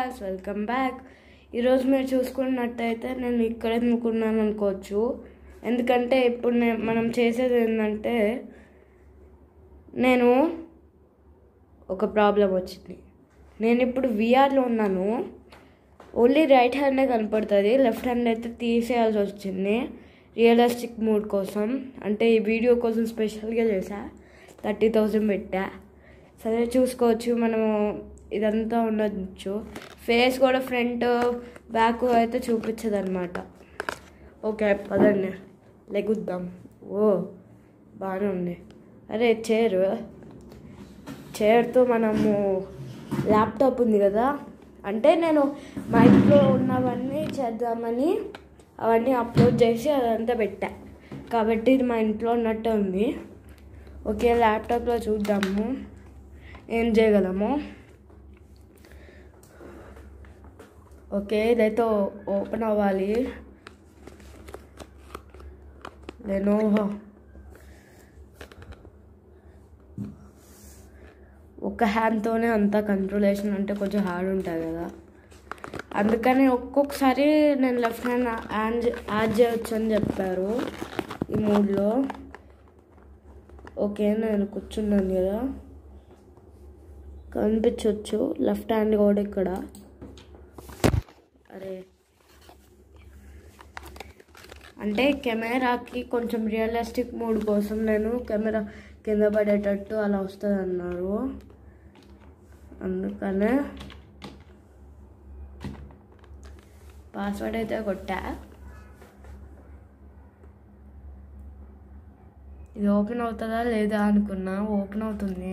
Guys welcome back ఈరోజు మీరు చూసుకున్నట్టయితే నేను ఇక్కడ ఎందుకున్నాను అనుకోవచ్చు ఎందుకంటే ఇప్పుడు నే మనం చేసేది ఏంటంటే నేను ఒక ప్రాబ్లం వచ్చింది నేను ఇప్పుడు విఆర్లో ఉన్నాను ఓన్లీ రైట్ హ్యాండే కనపడుతుంది లెఫ్ట్ హ్యాండ్ అయితే తీసేయాల్సి వచ్చింది రియలిస్టిక్ మూడ్ కోసం అంటే ఈ వీడియో కోసం స్పెషల్గా చేసా థర్టీ థౌజండ్ పెట్టా సరే చూసుకోవచ్చు మనము ఇదంతా ఉండొచ్చు ఫేస్ కూడా ఫ్రంట్ బ్యాక్ అయితే చూపించదు అనమాట ఓకే పదండి లెగుద్దాం ఓ బాగానే ఉంది అరే చైర్ చైర్తో మనము ల్యాప్టాప్ ఉంది కదా అంటే నేను మా ఇంట్లో ఉన్నవన్నీ చేద్దామని అవన్నీ అప్లోడ్ చేసి అదంతా పెట్టా కాబట్టి ఇది మా ఇంట్లో ఉన్నట్టే ఉంది ఓకే ల్యాప్టాప్లో చూద్దాము ఏం చేయగలము ఓకే ఇదైతే ఓపెన్ అవ్వాలి లెనోవో ఒక హ్యాండ్తోనే అంత కంట్రోలేషన్ అంటే కొంచెం హార్డ్ ఉంటుంది కదా అందుకని ఒక్కొక్కసారి నేను లెఫ్ట్ హ్యాండ్ యాడ్ యాడ్ చేయొచ్చు అని చెప్పారు ఈ మూడ్లో ఓకే నేను కూర్చున్నాను కదా కనిపించవచ్చు లెఫ్ట్ హ్యాండ్ కూడా ఇక్కడ అరే అంటే కెమెరాకి కొంచెం రియలిస్టిక్ మూడ్ కోసం నేను కెమెరా కింద పడేటట్టు అలా వస్తుంది అన్నారు అందుకనే పాస్వర్డ్ అయితే కొట్టా ఇది ఓపెన్ అవుతుందా లేదా అనుకున్నా ఓపెన్ అవుతుంది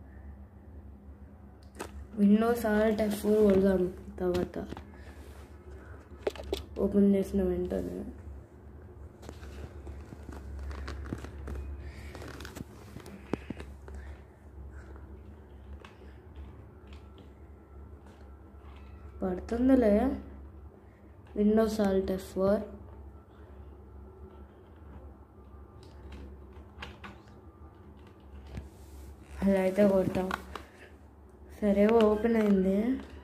విండోస్ ఆల్ టెఫ్ కొడదాం తర్వాత ఓపెన్ చేసిన వెంటనే పడుతుందిలే విండోస్ ఆల్ట్ ఎఫ్ ఫోర్ అలా అయితే కొడతాం సరే ఓపెన్ అయింది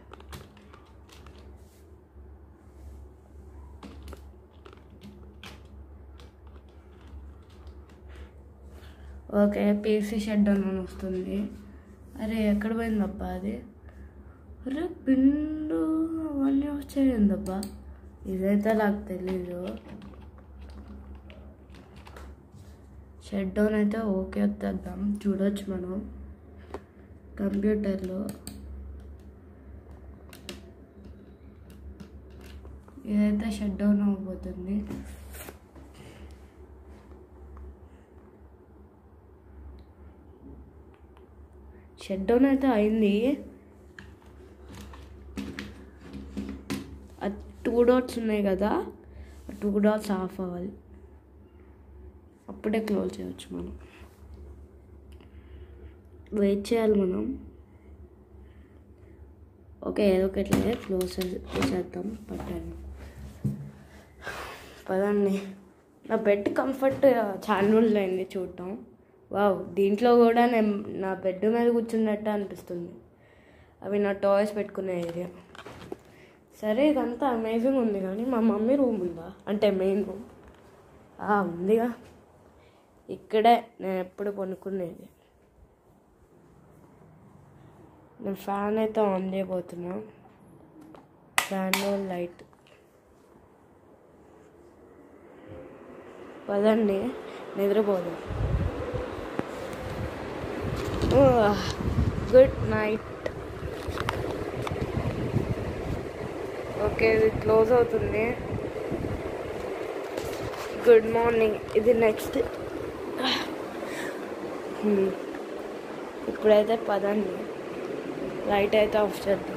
ఓకే పీసీ షెడ్ అని వస్తుంది అరే ఎక్కడ పోయిందబ్బా అది అరే పిండు అవన్నీ వచ్చాయిందబ్బా ఇదైతే నాకు తెలీదు షెడ్ డౌన్ అయితే ఓకే వద్దాం చూడొచ్చు మనం కంప్యూటర్లో ఇదైతే షట్ డౌన్ అవ్వబోతుంది షట్ డౌన్ అయితే అయింది టూ డాట్స్ ఉన్నాయి కదా ఆ టూ డాట్స్ ఆఫ్ అవ్వాలి అప్పుడే క్లోజ్ చేయవచ్చు మనం వెయిట్ చేయాలి మనం ఓకే ఏదో ఒకట్లే క్లోజ్ చేద్దాం పట్టాను పదండి నా బెడ్ కంఫర్ట్ చాలా రోజులు అయింది చూడటం వావ్ దీంట్లో కూడా నేను నా బెడ్ మీద కూర్చున్నట్టు అనిపిస్తుంది అవి నా టాయ్స్ పెట్టుకునే ఏరియా సరే ఇదంతా అమేజింగ్ ఉంది కానీ మా మమ్మీ రూమ్ ఉందా అంటే మెయిన్ రూమ్ ఉందిగా ఇక్కడే నేను ఎప్పుడు కొనుక్కునేది నేను ఫ్యాన్ అయితే ఆన్ చేయబోతున్నా ఫ్యాన్ లైట్ పదండి నిద్రపోదాం గుడ్ నైట్ ఓకే ఇది క్లోజ్ అవుతుంది గుడ్ మార్నింగ్ ఇది నెక్స్ట్ ఇప్పుడైతే పదండి లైట్ అయితే ఆఫ్ చేద్దాం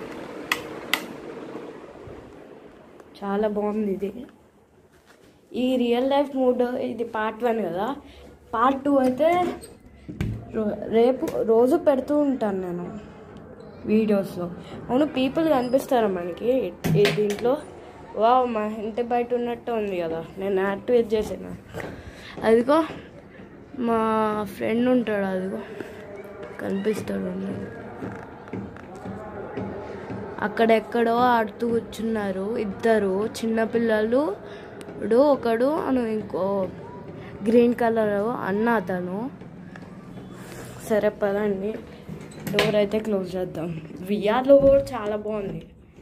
చాలా బాగుంది ఇది ఈ రియల్ లైఫ్ మూడ్ ఇది పార్ట్ వన్ కదా పార్ట్ టూ అయితే రేపు రోజు పెడుతూ ఉంటాను నేను వీడియోస్లో అవును పీపుల్ కనిపిస్తారా మనకి ఈ దీంట్లో వా మా ఇంటి బయట ఉన్నట్టు ఉంది కదా నేను యాక్టివేట్ చేసిన అదిగో మా ఫ్రెండ్ ఉంటాడు అదిగో కనిపిస్తాడు అక్కడెక్కడో ఆడుతూ కూర్చున్నారు ఇద్దరు చిన్నపిల్లలు ఇప్పుడు ఒకడు అను ఇంకో గ్రీన్ కలర్ అన్న అతను సరే పదండి డోర్ అయితే క్లోజ్ చేద్దాం విఆర్లో కూడా చాలా బాగుంది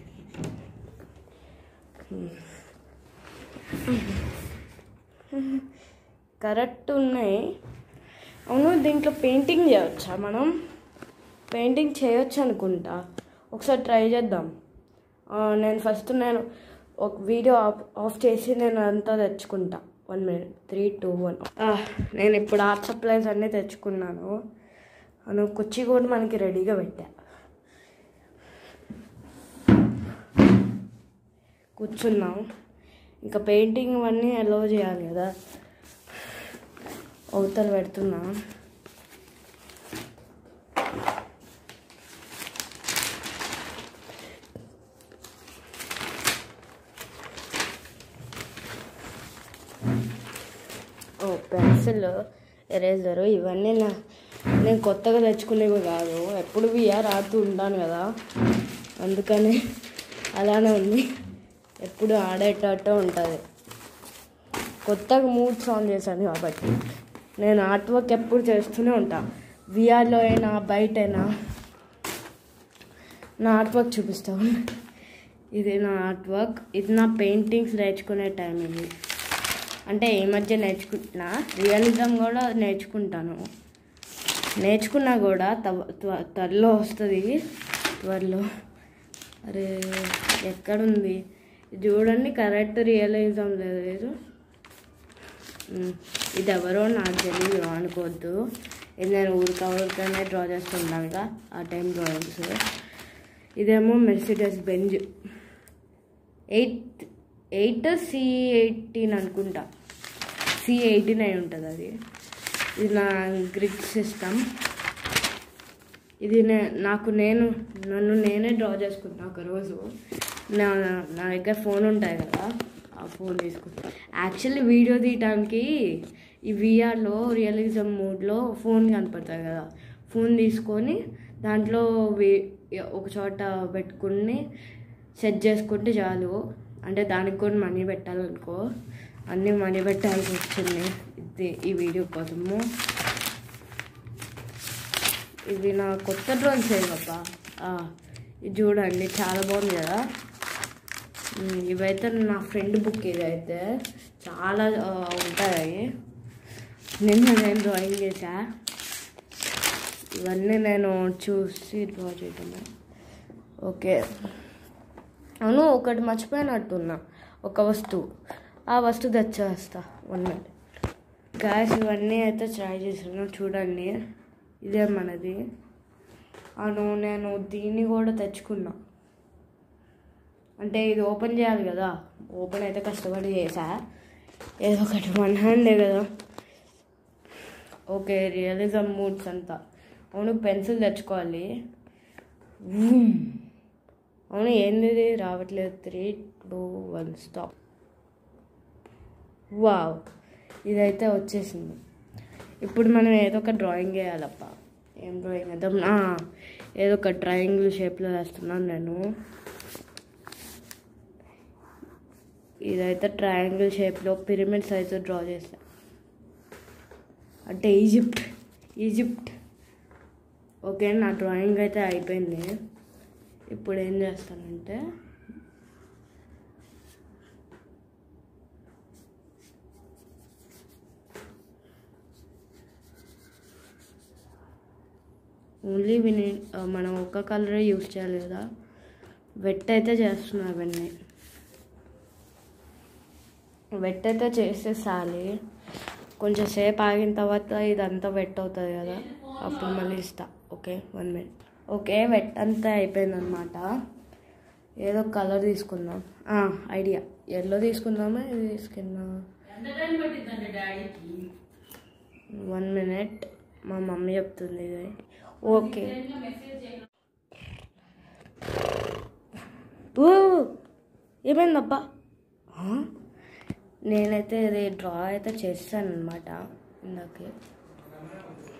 కరెక్ట్ ఉన్నాయి అవును దీంట్లో పెయింటింగ్ చేయవచ్చా మనం పెయింటింగ్ చేయొచ్చు అనుకుంటా ఒకసారి ట్రై చేద్దాం ఆ, నేను ఫస్ట్ నేను ఒక వీడియో ఆఫ్ ఆఫ్ చేసి నేను అంతా తెచ్చుకుంటా one minute three two one నేను ఇప్పుడు ఆర్ట్ సప్లైస్ అన్నీ తెచ్చుకున్నాను అను కుర్చీ కూడా మనకి రెడీగా పెట్టా కూర్చున్నాం ఇంకా పెయింటింగ్ అవన్నీ ఎలో చేయాలి కదా అవతల పెడుతున్నా ఓ పెన్సిల్ ఎరేజరు ఇవన్నీ నా నేను కొత్తగా తెచ్చుకునేవి కాదు ఎప్పుడు విఆర్ ఆడుతూ ఉంటాను కదా అందుకని అలానే ఉంది ఎప్పుడు ఆడేటట్టు ఉంటుంది కొత్తగా మూడ్స్ ఆన్ చేశాను కాబట్టి నేను ఆర్ట్ వర్క్ ఎప్పుడు చేస్తూనే ఉంటా విఆర్లో అయినా బయట అయినా నా ఆర్ట్ వర్క్ చూపిస్తాను ఇది నా ఆర్ట్ వర్క్ ఇది నా పెయింటింగ్స్ నేర్చుకునే టైం ఇది అంటే ఈ మధ్య నేర్చుకుంటున్నా రియలిజం కూడా నేర్చుకుంటాను నేర్చుకున్నా కూడా తవ త్వ- త్వరలో వస్తుంది త్వరలో అరే ఎక్కడుంది ఇది చూడండి కరెక్ట్ రియలిజం లేదు ఉమ్, ఇది ఎవరో నాకు తెలియదు అనుకోవద్దు ఇది నేను ఊరిక ఊరికనే డ్రా చేస్తున్నాను కదా ఆ టైం డ్రాయింగ్స్ ఇదేమో Mercedes Benz eight eight C eighteen అనుకుంటా సి ఎయిటీన్ అయి ఉంటుంది అది ఇది నా గ్రిడ్ సిస్టమ్ ఇది నే నాకు నేను నన్ను నేనే డ్రా చేసుకుంటా ఒకరోజు నా నా దగ్గర ఫోన్ ఉంటాయి కదా ఆ ఫోన్ తీసుకుంటా యాక్చువల్లీ వీడియో తీయడానికి ఈ విఆర్లో రియలిజం మోడ్లో ఫోన్ కనపడుతుంది కదా ఫోన్ తీసుకొని దాంట్లో వే- ఒక చోట పెట్టుకుని సెట్ చేసుకుంటే చాలు అంటే దానికి కూడా మనీ పెట్టాలనుకో అన్నీ మనీ పెట్టాల్సి వచ్చింది ఇది ఈ వీడియో కోసము ఇది నా కొత్త డ్రోన్ సేవప్ప ఇది చూడండి చాలా బాగుంది కదా ఉమ్, ఇవైతే నా ఫ్రెండ్ బుక్ ఇదైతే చాలా ఆ, ఉంటాయి నిన్న నేను డ్రాయింగ్ చేశా ఇవన్నీ నేను చూసి డ్రా చేయటము ఓకే అవును ఒకటి మర్చిపోయినట్టున్నా ఒక వస్తువు ఆ వస్తువు తెచ్చేస్తా వన్ మినిట్ గ్యాస్ ఇవన్నీ అయితే ట్రై చేసాను చూడండి ఇదే మనది అవును నేను దీన్ని కూడా తెచ్చుకున్నా అంటే ఇది ఓపెన్ చేయాలి కదా ఓపెన్ అయితే కష్టపడి చేసా ఏదో ఒకటి వన్ హ్యాండే కదా ఓకే రియలిజం మూడ్స్ అంతా అవును పెన్సిల్ తెచ్చుకోవాలి వూమ్. అవును ఏంది ఇది? రావట్లేదు three two one stop wow ఇదైతే వచ్చేసింది ఇప్పుడు మనం ఏదో ఒక డ్రాయింగ్ వేయాలప్ప ఏం డ్రాయింగ్ వేద్దాం ఆ, ఏదో ఒక ట్రయాంగిల్ షేప్లో వేస్తున్నాను నేను ఇదైతే ట్రయాంగిల్ షేప్లో పిరమిడ్స్ అయితే డ్రా చేసా అంటే ఈజిప్ట్ ఈజిప్ట్ ఓకే నా డ్రాయింగ్ అయితే అయిపోయింది ఇప్పుడు ఏం చేస్తానంటే ఓన్లీ విని మనం ఒక్క కలరే యూస్ చేయాలి కదా వెట్ అయితే చేస్తున్నా అవన్నీ వెట్ అయితే చేస్తే చాలి కొంచెం సేపు ఆగిన తర్వాత ఇదంతా వెట్ అవుతుంది కదా అప్పుడు మళ్ళీ ఇస్తా okay one minute okay wet అంతా అయిపోయిందనమాట ఏదో కలర్ తీసుకుందాం ఐడియా ఎల్లో తీసుకుందామా ఇది తీసుకుందాం వన్ మినిట్ మా మమ్మీ చెప్తుంది ఇది ఓకే ఓ ఏమైందబ్బా ఆ? నేనైతే ఇది డ్రా అయితే చేస్తాను అనమాట ఇందాకే